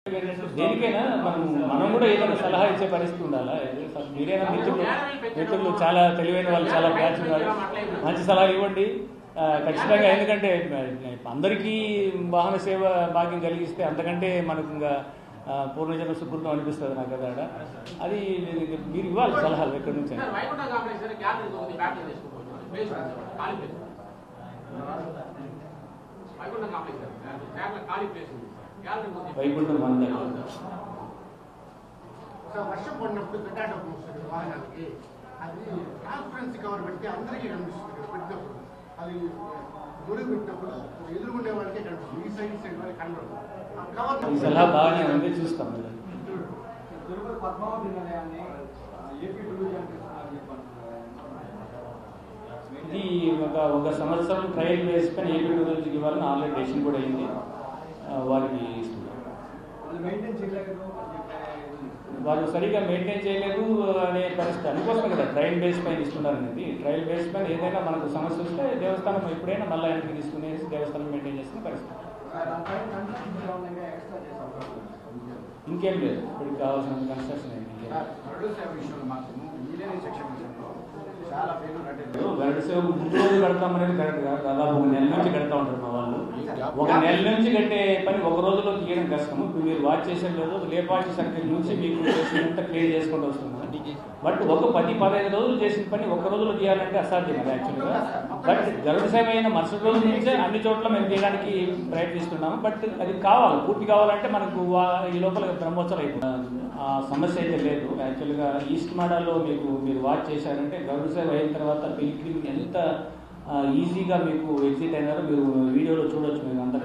దేనికైనా మనం మనం కూడా ఏదైనా సలహా ఇచ్చే పరిస్థితి ఉండాలా మీరైనా మిత్రులు మిత్రులు చాలా తెలివైన వాళ్ళు చాలా బ్యాచ్ ఉన్నారు మంచి సలహా ఇవ్వండి ఆ, ఖచ్చితంగా ఎందుకంటే అందరికీ వాహన సేవ భాగ్యం కలిగిస్తే అంతకంటే మనకు ఇంకా ఆ, పూర్వజన్మ సుకృతం అనిపిస్తుంది నాకు కదా ఆడ. అది మీరు ఇవ్వాలి సలహాలు ఎక్కడి నుంచి అయినా. సార్ వైకుంఠ కాంప్లెక్స్ దగ్గర గ్యాలరీ ఉంది బ్యాటరీ తీసుకోవచ్చు ప్లేస్ ఉంది సార్, ఖాళీ ప్లేస్ వైకుంఠ కాంప్లెక్స్ దగ్గర బ్యాక్ ఖాళీ ప్లేస్ ఉంది సార్ గ్యాలరీ ఉంది వైకుంఠం మంద అవును సార్. సార్ వర్షం పడినప్పుడు పెట్టేటప్పుడు వస్తుంది వాహనానికి అది ట్రాన్స్పరెన్సీ కవర్ పెడితే అందరికీ కనిపిస్తుంది కదా పెట్టినప్పుడు అది గుడి పెట్టినప్పుడు ఎదురుకుండే వాళ్ళకే కనిపిస్తుంది ఈ సైడ్ ఈ సైడ్ వాళ్ళకి కనబడదు ఆ కవర్ ఈ సలహా బాగానే ఉంది చూస్తాం మరి. తిరుపతి పద్మావతి నిలయాన్ని ఏపీ టూరిజం కృష్ణాని ఇది ఒక ఒక సంవత్సరం ట్రయల్ బేస్ పైన ఏపీ టూరిజంకి ఇవ్వాలని ఆల్రెడీ డెసిషన్ కూడా అయింది ఆ, వారికి ఇస్తున్నాం అది మెయింటైన్ చేయలేదు వారు సరిగా మెయింటైన్ చేయలేదు అనే పరిస్థితి అందుకోసమే కదా ట్రయల్ బేస్ పైన ఇస్తున్నారు అనేది ట్రయల్ బేస్ పైన ఏదైనా మనకు సమస్య వస్తే దేవస్థానం ఎప్పుడైనా మళ్ళీ వెనక్కి తీసుకునేసి దేవస్థానం మెయింటైన్ చేస్తున్న పరిస్థితి దానిపైన కన్స్ట్రక్షన్ ఏమన్నా ఎక్స్ట్రా చేసాం ఇంకేం లేదు ఇప్పటికి కావాల్సిన కన్స్ట్రక్షన్ అయింది ఇంకేం లేదు. గరుడ సేవ విషయంలో మాత్రము ఇంజనీరింగ్ సెక్షన్ విషయంలో చాలా పేర్లు కట్టారు గరుడ సేవ ముందు రోజు కడతామనేది కరెక్ట్ కాదు దాదాపు ఒక నెల నుంచి కడతా ఉంటారు మా వాళ్ళు ఒక నెల నుంచి కట్టే పని ఒక రోజులో తీయడం కష్టము ఇప్పుడు మీరు వాచ్ చేసే లేదు లేపాటి సర్కిల్ నుంచి మీకు చేసినంత క్లియర్ చేసుకుంటూ వస్తున్నారు బట్ ఒక పది పదహైదు రోజులు చేసిన పని ఒక రోజులో తీయాలంటే అసాధ్యం అది యాక్చువల్గా బట్ గరుడ సేవ అయిన మరుసటి రోజు నుంచే అన్ని చోట్ల మేము తీయడానికి ప్రయత్నిస్తున్నాము బట్ అది కావాలి పూర్తి కావాలంటే మనకు వా- ఈ లోపల బ్రహ్మోత్సవాలు అయిపోతుంది ఆ సమస్య అయితే లేదు యాక్చువల్గా ఈస్ట్ మాడాలో మీకు మీరు వాచ్ చేశారంటే గరుడ సేవ అయిన తర్వాత పిలిగ్రిమ్ ఎంత ఆ, ఈజీగా మీకు ఎగ్జిట్ అయినారో మీరు వీడియోలో చూడొచ్చు మీరు అంత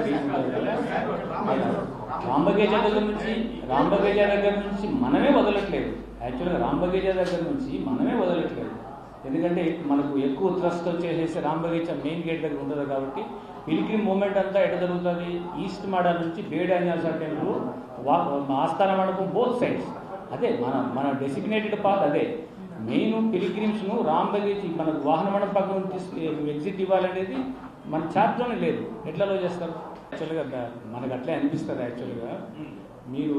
కంఫర్టబుల్ రాంబగేజ దగ్గర నుంచి రాంబగేజ దగ్గర నుంచి మనమే వదలట్లేదు యాక్చువల్గా రాంబగేజ దగ్గర నుంచి మనమే వదలట్లేదు ఎందుకంటే మనకు ఎక్కువ థ్రస్ట్ వచ్చేసేసి రాంబగేజ మెయిన్ గేట్ దగ్గర ఉంటుంది కాబట్టి పిలిగ్రిమ్ మూమెంట్ అంతా ఎట జరుగుతుంది ఈస్ట్ మాడా నుంచి బేడాన్యాస టెంపుల్ వా ఆస్థాన మండపం బోత్ సైడ్స్ అదే మన మన డెసిగ్నేటెడ్ పాత్ అదే మెయిన్ పిలిగ్రిమ్స్ను రాంబగేజ్ మనకు వాహన మండపం ఎగ్జిట్ ఇవ్వాలనేది మన చార్ట్లోనే లేదు ఎట్లలో చేస్తారు యాక్చువల్గా ద- మనకు అట్లే అనిపిస్తుంది యాక్చువల్గా మీరు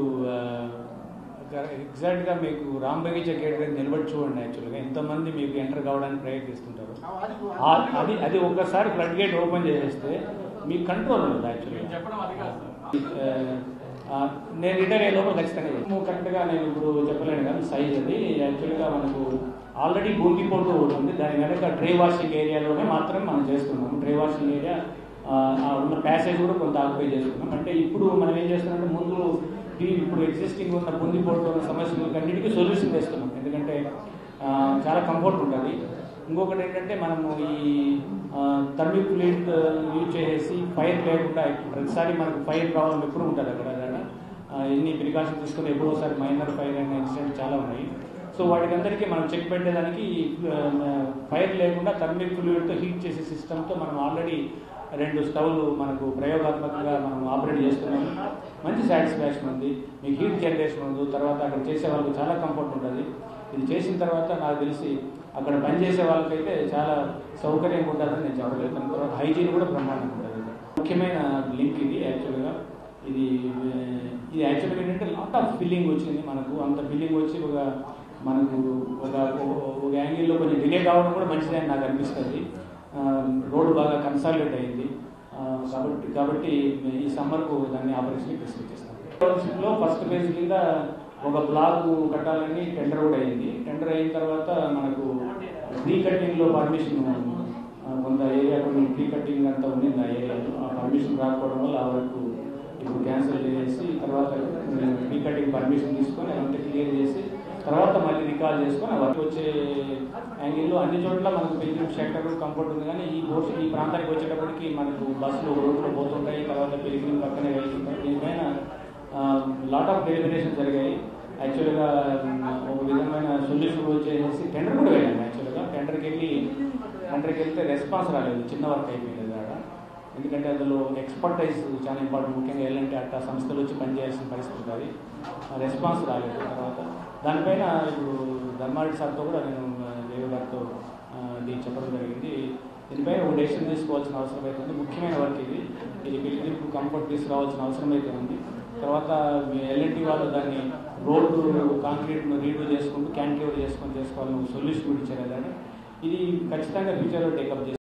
ఎగ్జాక్ట్గా మీకు రాంబగీచ గేట్ దగ్గర నిలబడి చూడండి యాక్చువల్గా ఎంతమంది మీకు ఎంటర్ కావడానికి ప్రయత్నిస్తుంటారు ఆ- అది అది ఒక్కసారి ఫ్లడ్ గేట్ ఓపెన్ చేసేస్తే మీకు కంట్రోల్ ఉండదు యాక్చువల్గా చెప్పడం అది కాదు సార్. ఆ, నేను రిటైర్ అయ్యే లోపల ఖచ్చితంగా చేస్తాను. కరెక్ట్గా నేను ఇప్పుడు చెప్పలేను కానీ సైజ్ అది యాక్చువల్గా మనకు ఆల్రెడీ భూమి పోటు ఒకటి ఉంది దాని వెనక ట్రే వాషింగ్ ఏరియాలోనే మాత్రం మనం చేస్తున్నాము ట్రే వాషింగ్ ఏరియా ఆ, ఆ ఉన్న ప్యాసేజ్ కూడా కొంత ఆక్యుపై చేస్తున్నాం అంటే ఇప్పుడు మనం ఏం చేస్తున్నామంటే ముందు ఈ ఇప్పుడు ఎగ్జిస్టింగ్ ఉన్న బుంది పోటు ఉన్న సమస్యలకు అన్నిటికీ సొల్యూషన్ చేస్తున్నాం ఎందుకంటే ఆ, చాలా కంఫర్ట్ ఉంటుంది ఇంకొకటి ఏంటంటే మనము ఈ థర్మిక్ ఫ్లూయిడ్ యూజ్ చేసేసి ఫైర్ లేకుండా ప్రతిసారి మనకు ఫైర్ ప్రాబ్లం ఎప్పుడు ఉంటుంది అక్కడ అక్కడ ఆ, ఎన్ని ప్రికాషన్ తీసుకుని ఎప్పుడో ఒకసారి మైనర్ ఫైర్ అయిన ఇన్సిడెంట్ చాలా ఉన్నాయి సో వాటికందరికీ మనం చెక్ పెట్టేదానికి ఫైర్ లేకుండా థర్మిక్ ఫ్లూయిడ్తో హీట్ చేసే సిస్టమ్తో మనం ఆల్రెడీ రెండు స్టవ్లు మనకు ప్రయోగాత్మకంగా మనం ఆపరేట్ చేస్తున్నాము మంచి సాటిస్ఫాక్షన్ ఉంది మీకు హీట్ జనరేషన్ ఉంది తర్వాత అక్కడ చేసే వాళ్ళకి చాలా కంఫర్ట్ ఉంటుంది ఇది చేసిన తర్వాత నాకు తెలిసి అక్కడ పనిచేసే వాళ్ళకైతే చాలా సౌకర్యంగా ఉంటుందని నేను చెప్పగలుగుతాను తర్వాత హైజీన్ కూడా బ్రహ్మాండంగా ఉంటుంది ముఖ్యమైన లింక్ ఇది యాక్చువల్గా ఇది ఆ, ఇది యాక్చువల్గా ఏంటంటే లాట్ ఆఫ్ ఫిల్లింగ్ వచ్చింది మనకు అంత ఫిల్లింగ్ వచ్చి ఒక మనకు ఒక ఒక యాంగిల్లో కొంచెం డిలే కావడం కూడా మంచిదే అని నాకు అనిపిస్తుంది ఆ, రోడ్డు బాగా కన్సాలిడేట్ అయింది ఆ, కాబట్టి కాబట్టి ఈ సమ్మర్కు దాన్ని ఆపరేషన్ డిస్కస్ చేస్తాం లో ఫస్ట్ ఫేజ్ కింద ఒక బ్లాక్ కట్టాలని టెండర్ కూడా అయింది టెండర్ అయిన తర్వాత మనకు ప్రీ కటింగ్ లో పర్మిషన్ కొంత ఏరియా కొన్ని ప్రీ కటింగ్ అంతా ఉండింది ఆ ఏరియాలో ఆ పర్మిషన్ రాకపోవడం వల్ల ఆ వరకు ఇప్పుడు క్యాన్సిల్ చేసి తర్వాత ప్రీ కటింగ్ పర్మిషన్ తీసుకొని అదంతా క్లియర్ చేసి తర్వాత మళ్ళీ రికాల్ చేసుకొని అవన్నీ వచ్చే యాంగిల్లో అన్ని చోట్ల మనకు పెంచిన సెక్టర్ కంఫర్ట్ ఉంది కానీ ఈ పోర్షన్ ఈ ప్రాంతానికి వచ్చేటప్పటికి మనకు బస్సులు రోడ్లో పోతుంటాయి తర్వాత పెరిగిన పక్కనే వెళ్తుంటాయి దీనిపైన లాట్ ఆఫ్ డెలిమినేషన్ జరిగాయి యాక్చువల్గా ఒక విధమైన సొల్యూషన్ వచ్చేసి టెండర్ కూడా వెళ్ళాను యాక్చువల్గా టెండర్కి వెళ్ళి టెండర్కి వెళ్తే రెస్పాన్స్ రాలేదు చిన్న వర్క్ అయిపోయింది కాడ ఎందుకంటే అందులో ఎక్స్పర్టైజ్ చాలా ఇంపార్టెంట్ ముఖ్యంగా ఎలాంటి అట్టా సంస్థలు వచ్చి పనిచేయాల్సిన పరిస్థితి ఉంటుంది రెస్పాన్స్ రాలేదు తర్వాత దానిపైన ఇప్పుడు ధర్మారెడ్డి సార్తో కూడా నేను ఆ, దేవి గారితో ఆ, ఇది చెప్పడం జరిగింది దీనిపైన ఒక డెసిషన్ తీసుకోవాల్సిన అవసరం అయితే ఉంది ముఖ్యమైన వర్క్ ఇది ఇది పిలిగ్రిప్ కంఫర్ట్ తీసుకురావాల్సిన అవసరం అయితే ఉంది తర్వాత ఎల్ఎన్టీ వాళ్ళు దాన్ని రోడ్డు కాంక్రీట్ను రీడూ చేసుకుంటూ క్యాంటిలివర్ చేసుకొని చేసుకోవాలని ఒక సొల్యూషన్ కూడా ఇచ్చారు కానీ ఇది ఖచ్చితంగా ఫ్యూచర్లో టేకప్ చేస్తారు